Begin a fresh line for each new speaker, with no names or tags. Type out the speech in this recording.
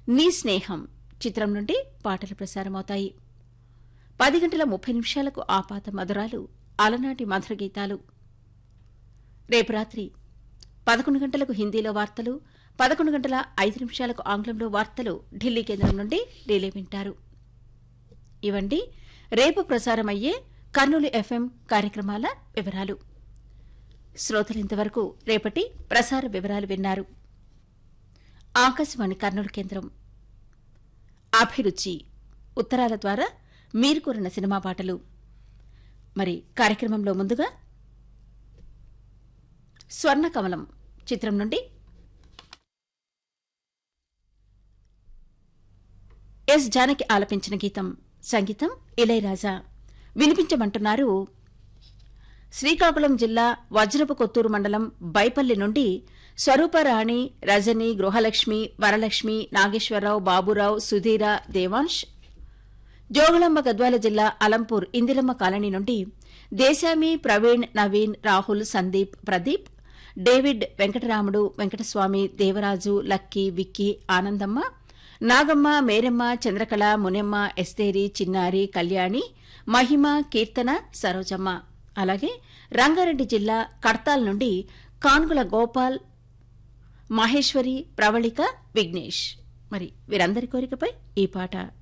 నీ స్నేహం చిత్రం నుండి పాటలు ప్రసారమవుతాయి పది గంటల ముప్పై నిమిషాలకు ఆపాత మధురాలు అలనాటి మధుర గీతాలు రేపు రాత్రి పదకొండు గంటలకు హిందీలో వార్తలు పదకొండు గంటల ఐదు నిమిషాలకు ఆంగ్లంలో వార్తలు ఢిల్లీ కేంద్రం నుండి రిలే వింటారు ఇవండి రేపు ప్రసారమయ్యే కర్నూలు ఎఫ్ఎం కార్యక్రమాల వివరాలు శ్రోతలు ఇంతవరకు రేపటి ప్రసార వివరాలు విన్నారు ఆకాశవాణి కర్నూలు కేంద్రం అభిరుచి ఉత్తరాల ద్వారా మీరు కోరిన సినిమా పాటలు మరి కార్యక్రమంలో ముందుగా స్వర్ణ కమలం చిత్రం నుండి ఎస్ జానకి ఆలపించిన గీతం సంగీతం ఇళయరాజా వినిపించమంటున్నారు శ్రీకాకుళం జిల్లా వజ్రపు కొత్తూరు మండలం బైపల్లి నుండి స్వరూపరాణి రజని గృహలక్ష్మి వరలక్ష్మి నాగేశ్వరరావు బాబురావు సుధీర దేవాంశ్ జోగుళమ్మ గద్వాల జిల్లా అలంపూర్ ఇందిరమ్మ కాలనీ నుండి దేశామి ప్రవీణ్ నవీన్ రాహుల్ సందీప్ ప్రదీప్ డేవిడ్ వెంకటరాముడు వెంకటస్వామి దేవరాజు లక్కీ విక్కీ ఆనందమ్మ నాగమ్మ మేరమ్మ చంద్రకళ మునెమ్మ ఎస్తేరి చిన్నారి కళ్యాణి మహిమ కీర్తన సరోజమ్మ అలాగే రంగారెడ్డి జిల్లా కడతాల్ నుండి కాన్గుల గోపాల్ మహేశ్వరి ప్రవళిక విఘ్నేష్ మరి వీరందరి కోరికపై ఈ పాట